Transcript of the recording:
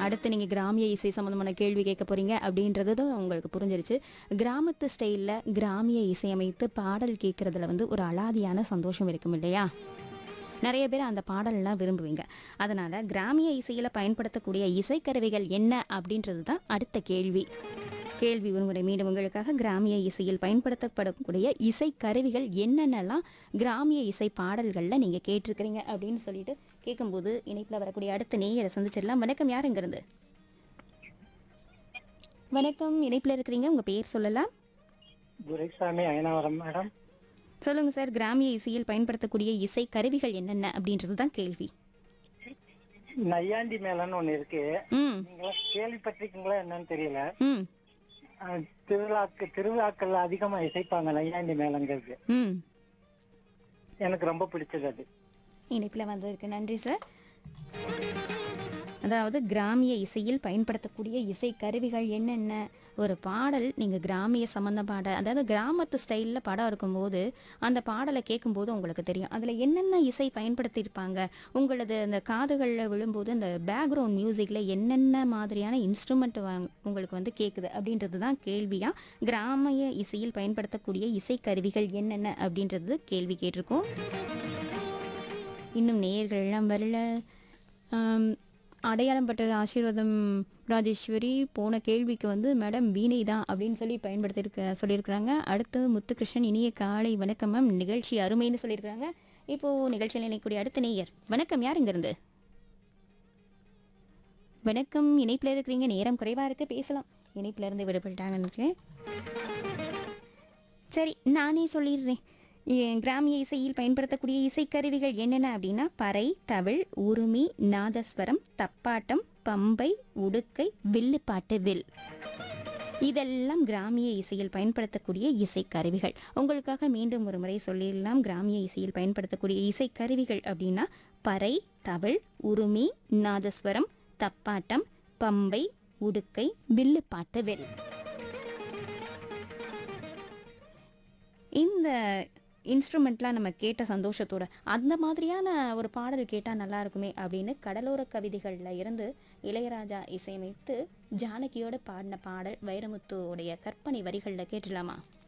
அடுத்து நீங்கள் கிராமிய இசை சம்மந்தமான கேள்வி கேட்க போகிறீங்க அப்படின்றது தான் உங்களுக்கு புரிஞ்சிருச்சு கிராமத்து ஸ்டைலில் கிராமிய இசையமைத்து பாடல் கேட்குறதுல வந்து ஒரு அலாதியான சந்தோஷம் இருக்கும் இல்லையா நிறைய பேர் அந்த பாடல்லாம் விரும்புவீங்க அதனால் கிராமிய இசையில் பயன்படுத்தக்கூடிய இசைக்கருவிகள் என்ன அப்படின்றது தான் அடுத்த கேள்வி கேள்வி ஒருமுறை மீண்டும் உங்களுக்காக கிராமிய இசையில் பயன்படுத்தப்படக்கூடிய இசைக்கருவிகள் என்னென்னலாம் கிராமிய இசை பாடல்களில் நீங்கள் கேட்டிருக்கிறீங்க அப்படின்னு சொல்லிட்டு கேட்கும்போது இணைப்பில் வரக்கூடிய அடுத்த நேயரை சந்திச்சிடலாம் வணக்கம் யார் இருந்து வணக்கம் இணைப்பில் இருக்கிறீங்க உங்கள் பேர் சொல்லலாம் துரைசாமி அயனாவரம் மேடம் சொல்லுங்க சார் கிராமிய இசையில் பயன்படுத்தக்கூடிய இசை கருவிகள் என்னென்ன அப்படின்றது தான் கேள்வி நையாண்டி மேளன்னு ஒண்ணு இருக்கு ம் நீங்க கேள்விப்பட்டிருக்கீங்களா என்னன்னு தெரியல ம் அஹ், திருவிழாக்கு திருவிழாக்கள்ல அதிகமா இசைப்பாங்க நையாண்டி மேளங்கிறது ம் எனக்கு ரொம்ப பிடிச்சது அது இணைப்பில் வந்ததற்கு நன்றி சார் அதாவது கிராமிய இசையில் பயன்படுத்தக்கூடிய இசை கருவிகள் என்னென்ன ஒரு பாடல் நீங்கள் கிராமிய சம்மந்த பாட அதாவது கிராமத்து ஸ்டைலில் படம் இருக்கும்போது அந்த பாடலை கேட்கும்போது உங்களுக்கு தெரியும் அதில் என்னென்ன இசை பயன்படுத்தியிருப்பாங்க உங்களது அந்த காதுகளில் விழும்போது அந்த பேக்ரவுண்ட் மியூசிக்கில் என்னென்ன மாதிரியான இன்ஸ்ட்ருமெண்ட் உங்களுக்கு வந்து கேட்குது அப்படின்றது தான் கேள்வியாக கிராமிய இசையில் பயன்படுத்தக்கூடிய இசை கருவிகள் என்னென்ன அப்படின்றது கேள்வி கேட்டிருக்கோம் இன்னும் நேயர்கள் எல்லாம் வரல ஆம், அடையாளம் பெற்ற ஆசீர்வாதம் ராஜேஸ்வரி போன கேள்விக்கு வந்து மேடம் வீணை தான் அப்படின்னு சொல்லி பயன்படுத்தியிருக்க சொல்லியிருக்கிறாங்க அடுத்து முத்துகிருஷ்ணன் இனிய காலை வணக்கம் மேம் நிகழ்ச்சி அருமைன்னு சொல்லியிருக்கிறாங்க இப்போ நிகழ்ச்சியில் இணைக்கூடிய அடுத்த நேயர் வணக்கம் யார் இருந்து வணக்கம் இணைப்பில் இருக்கிறீங்க நேரம் குறைவாக இருக்கு பேசலாம் இணைப்பில் இருந்து விடுபட்டாங்கன்னு நினைக்கிறேன். சரி நானே சொல்லிடுறேன் எ- கிராமிய இசையில் பயன்படுத்தக்கூடிய இசைக்கருவிகள் என்னென்ன அப்படின்னா பறை தவிழ் உருமி நாதஸ்வரம் தப்பாட்டம் பம்பை உடுக்கை வில்லுப்பாட்டு வில் இதெல்லாம் கிராமிய இசையில் பயன்படுத்தக்கூடிய இசைக்கருவிகள் உங்களுக்காக மீண்டும் ஒரு முறை சொல்லிடலாம் கிராமிய இசையில் பயன்படுத்தக்கூடிய இசைக்கருவிகள் அப்படின்னா பறை தவிழ் உருமி நாதஸ்வரம் தப்பாட்டம் பம்பை உடுக்கை வில்லுப்பாட்டு வில் இந்த இன்ஸ்ட்ருமெண்ட்லாம் நம்ம கேட்ட சந்தோஷத்தோட அந்த மாதிரியான ஒரு பாடல் கேட்டால் நல்லா இருக்குமே அப்படின்னு கடலோர கவிதைகளில் இருந்து இளையராஜா இசையமைத்து ஜானகியோட பாடின பாடல் வைரமுத்துவோடைய கற்பனை வரிகளில் கேட்டுலாமா